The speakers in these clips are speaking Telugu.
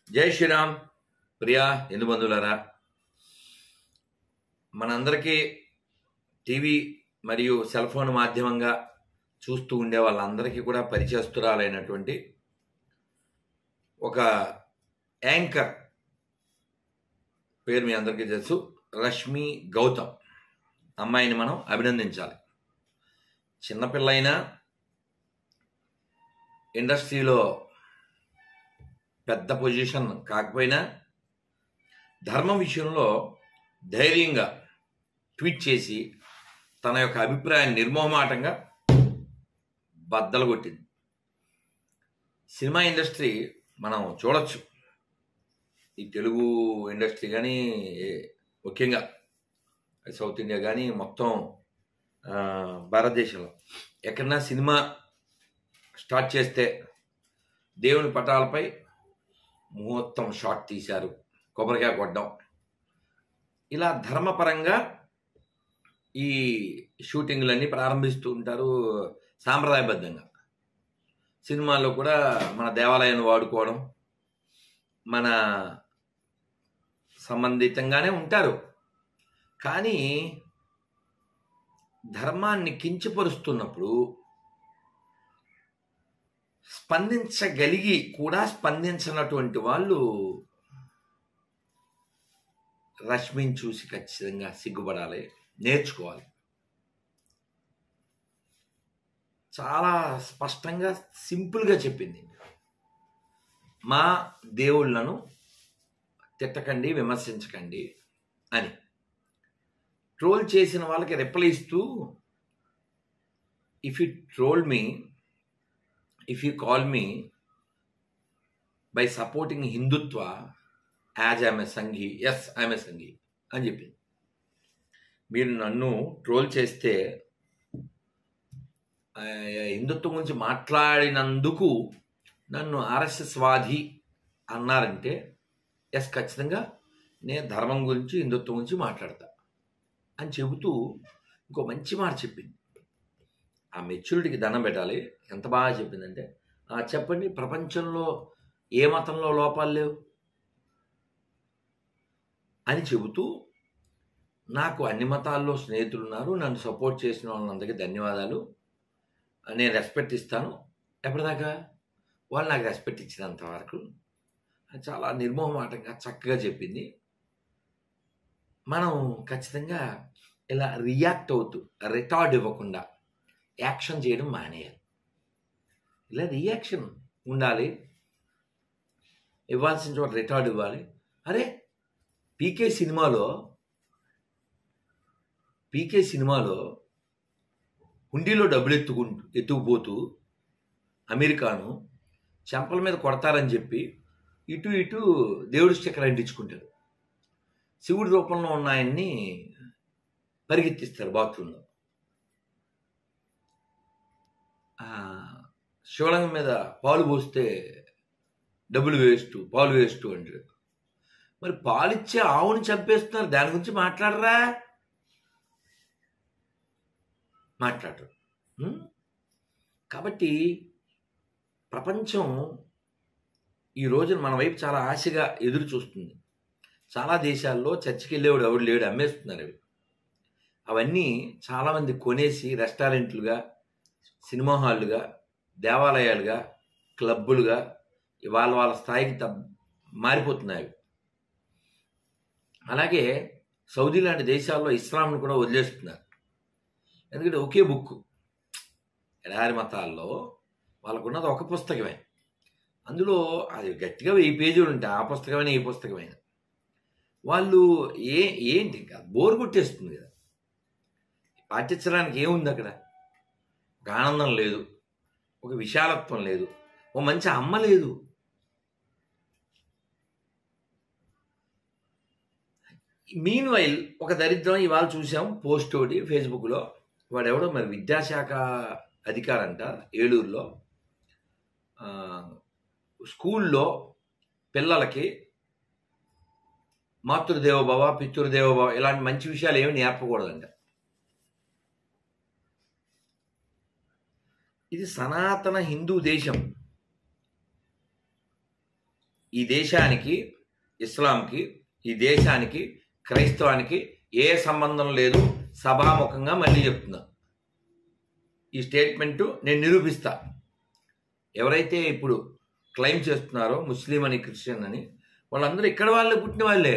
జై శ్రీరామ్ ప్రియా ఎందు బంధువులారా మనందరికీ టీవీ మరియు సెల్ ఫోన్ మాధ్యమంగా చూస్తూ ఉండే వాళ్ళందరికీ కూడా పరిచయస్తురాలైనటువంటి ఒక యాంకర్ పేరు మీ అందరికీ తెలుసు రష్మి గౌతమ్ అమ్మాయిని మనం అభినందించాలి చిన్నపిల్ల అయినా ఇండస్ట్రీలో పెద్ద పొజిషన్ కాకపోయినా ధర్మం విషయంలో ధైర్యంగా ట్వీట్ చేసి తన యొక్క అభిప్రాయాన్ని నిర్మోహమాటంగా బద్దలు కొట్టింది సినిమా ఇండస్ట్రీ మనం చూడొచ్చు ఈ తెలుగు ఇండస్ట్రీ కానీ ముఖ్యంగా సౌత్ ఇండియా కానీ మొత్తం ఆ, భారతదేశంలో ఎక్కడన్నా సినిమా స్టార్ట్ చేస్తే దేవుని పటాలపై ముహూర్తం షాట్ తీశారు కొబ్బరికాయ కొట్టడం ఇలా ధర్మపరంగా ఈ షూటింగ్లన్నీ ప్రారంభిస్తూ ఉంటారు సాంప్రదాయబద్ధంగా సినిమాల్లో కూడా మన దేవాలయాన్ని వాడుకోవడం మన సంబంధితంగానే ఉంటారు కానీ ధర్మాన్ని కించపరుస్తున్నప్పుడు స్పందించగలిగి కూడా స్పందించినటువంటి వాళ్ళు రష్మిని చూసి ఖచ్చితంగా సిగ్గుపడాలి నేర్చుకోవాలి చాలా స్పష్టంగా సింపుల్గా చెప్పింది మా దేవుళ్ళను తిట్టకండి విమర్శించకండి అని ట్రోల్ చేసిన వాళ్ళకి రిప్లై ఇస్తూ if you troll me if you call me by supporting Hindutva as I'm a Sanghi yes I'm a Sanghi అని చెప్పింది మీరు నన్ను ట్రోల్ చేస్తే ఆ, హిందుత్వం గురించి మాట్లాడినందుకు నన్ను ఆర్ఎస్ఎస్ వాది అన్నారంటే ఎస్ ఖచ్చితంగా నేను ధర్మం గురించి హిందుత్వం గురించి మాట్లాడతా అని చెబుతూ ఇంకో మంచి మాట చెప్పింది ఆ మెచ్యూరిటీకి దండం పెట్టాలి ఎంత బాగా చెప్పిందంటే "ఆ, చెప్పండి ప్రపంచంలో ఏ మతంలో లోపాలు లేవు అని చెబుతూ నాకు అన్ని మతాల్లో స్నేహితులు ఉన్నారు నన్ను సపోర్ట్ చేసిన వాళ్ళందరికీ ధన్యవాదాలు నేను రెస్పెక్ట్ ఇస్తాను ఎప్పటిదాకా వాళ్ళు నాకు రెస్పెక్ట్ ఇచ్చినంత వరకు అది చాలా నిర్మోహమాటంగా చక్కగా చెప్పింది మనం ఖచ్చితంగా ఇలా రియాక్ట్ అవుతూ రిటార్డ్ ఇవ్వకుండా యాక్షన్ చేయడం మానేయాలి ఇలా రియాక్షన్ ఉండాలి ఇవ్వాల్సిన చోట రిటార్డ్ ఇవ్వాలి అరే పీకే సినిమాలో పీకే సినిమాలో హుండీలో డబ్బులు ఎత్తుకుంటూ ఎత్తుకుపోతూ అమెరికాను చెంపల మీద కొడతారని చెప్పి ఇటు ఇటు దేవుడి స్టిక్కర్ అంటించుకుంటారు శివుడి రూపంలో ఉన్న ఆయన్ని పరిగెత్తిస్తారు బాత్రూంలో ఆ, శివలింగం మీద పాలు పోస్తే డబ్బులు వేస్ట్ పాలు వేస్ట్ అంటారు మరి పాలిచ్చే ఆవుని చంపేస్తున్నారు దాని గురించి మాట్లాడరా మాట్లాడరు ఉం? కాబట్టి ప్రపంచం ఈ రోజున మన వైపు చాలా ఆశగా ఎదురు చూస్తుంది చాలా దేశాల్లో చర్చికి వెళ్ళేవాడు ఎవడు లేడు అమ్మేస్తున్నారు అవి అవన్నీ చాలామంది కొనేసి రెస్టారెంట్లుగా సినిమా హాళ్ళుగా దేవాలయాలుగా క్లబ్బులుగా వాళ్ళ వాళ్ళ స్థాయికి తగ్గ మారిపోతున్నాయి అవి. అలాగే సౌదీ లాంటి దేశాల్లో ఇస్లాంను కూడా వదిలేస్తున్నారు ఎందుకంటే ఒకే బుక్ ఎడారి మతాల్లో వాళ్ళకున్నది ఒక పుస్తకమే అందులో అది గట్టిగా వెయ్యి పేజీలు ఉంటాయి ఆ పుస్తకమైన ఈ పుస్తకమైన వాళ్ళు ఏ ఏంటి ఇంకా బోర్ కొట్టేస్తుంది కదా పాటించడానికి ఏముంది అక్కడ ఒక ఆనందం లేదు ఒక విశాలత్వం లేదు ఓ మంచి అమ్మ లేదు మీన్ వైల్ ఒక దరిద్రం ఇవాళ చూసాం పోస్ట్ ఒకటి ఫేస్బుక్లో వాడెవడో మరి విద్యాశాఖ అధికారంట ఏలూరులో ఆ, స్కూల్లో పిల్లలకి మాతృదేవోభవ పితృదేవోభవ ఇలాంటి మంచి విషయాలు ఏమి నేర్పకూడదంట ఇది సనాతన హిందూ దేశం ఈ దేశానికి ఇస్లాంకి ఈ దేశానికి క్రైస్తవానికి ఏ సంబంధం లేదు సభాముఖంగా మళ్ళీ చెప్తున్నా ఈ స్టేట్మెంటు నేను నిరూపిస్తా ఎవరైతే ఇప్పుడు క్లెయిమ్ చేస్తున్నారో ముస్లిం అని క్రిస్టియన్ అని వాళ్ళందరూ ఇక్కడ వాళ్ళే పుట్టిన వాళ్ళే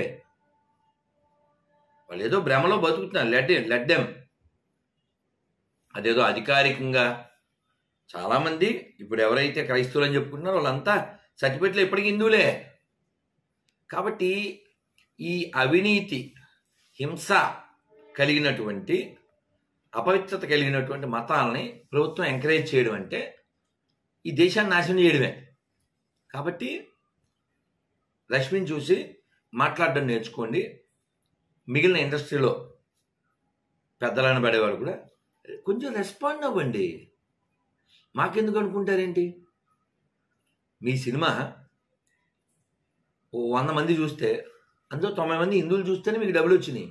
వాళ్ళు ఏదో భ్రమలో బతుకుతున్నారు లెట్ లెట్ డెమ్ అదేదో అధికారికంగా చాలామంది ఇప్పుడు ఎవరైతే క్రైస్తవులు అని చెప్పుకుంటున్నారో వాళ్ళంతా సర్టిఫికెట్లు ఇప్పటికీ హిందువులే కాబట్టి ఈ అవినీతి హింస కలిగినటువంటి అపవిత్రత కలిగినటువంటి మతాలని ప్రభుత్వం ఎంకరేజ్ చేయడం అంటే ఈ దేశాన్ని నాశనం చేయడమే కాబట్టి రష్మిని చూసి మాట్లాడడం నేర్చుకోండి మిగిలిన ఇండస్ట్రీలో పెద్దలను పడేవాడు కూడా కొంచెం రెస్పాండ్ అవ్వండి మాకెందుకు అనుకుంటారేంటి మీ సినిమా ఓ వంద మంది చూస్తే అందులో తొంభై మంది హిందువులు చూస్తేనే మీకు డబ్బులు వచ్చినాయి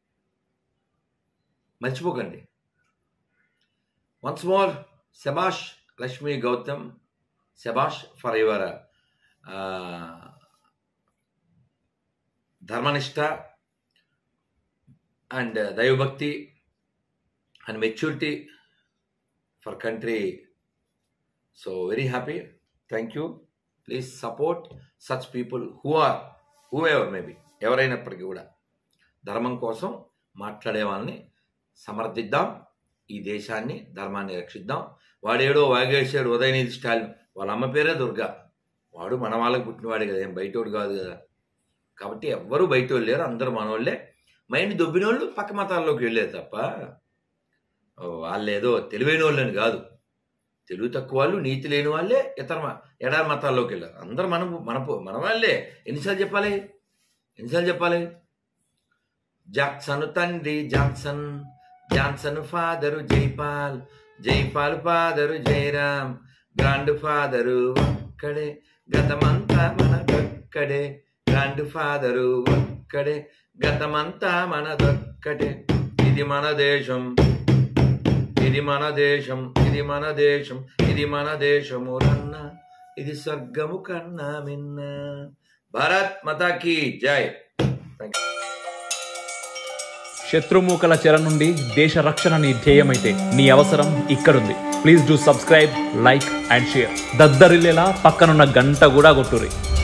మర్చిపోకండి వన్స్ మోర్ శబాష్ లక్ష్మీ గౌతమ్ శబాష్ ఫర్ యువర్ ధర్మనిష్ట అండ్ దైవభక్తి and maturity for country so very happy thank you please support such people who are whoever maybe ఎవరైనప్పటికీ కూడా ధర్మం కోసం మాట్లాడే వాళ్ళని సమర్థిద్దాం ఈ దేశాన్ని ధర్మాన్ని రక్షిద్దాం వాడేడో వాగేశాడు ఉదయనిధి స్టాలిన్ వాళ్ళ అమ్మ పేరే దుర్గా వాడు మన వాళ్ళకి పుట్టినవాడే కదా ఏం బయటోడు కాదు కదా కాబట్టి ఎవ్వరూ బయట వాళ్ళు లేరు అందరూ మనోళ్ళే మైండ్ దొబ్బిన వాళ్ళు పక్క మతాల్లోకి వెళ్ళేది తప్ప ఓ, వాళ్ళేదో తెలివైన వాళ్ళని కాదు తెలివి తక్కువ వాళ్ళు నీతి లేని వాళ్ళే ఇతర మ- ఎడారి మతాల్లోకి వెళ్ళారు అందరూ మన మన మన వాళ్ళే ఎన్నిసార్లు చెప్పాలి ఎన్నిసార్లు చెప్పాలి జాక్సన్ తండ్రి Johnson Johnson father Jaipal Jaipal father Jayaram grandfather ఒక్కడే గతమంతా మనదొక్కడే గ్రాండ్ ఫాదరు ఒక్కడే గతమంతా మనదొక్కడే ఇది మన దేశం ఇది మన దేశం ఇది మన దేశం ఇది మన దేశము రన్న ఇది స్వర్గము కన్నా మిన్న భారత్ మతాకి జై శత్రుమూకల చెర నుండి దేశ రక్షణ నీ ధ్యేయమైతే నీ అవసరం ఇక్కడుంది please do subscribe like and share దద్దరిల్లేలా పక్కనున్న గంట కూడా కొట్టుర్రి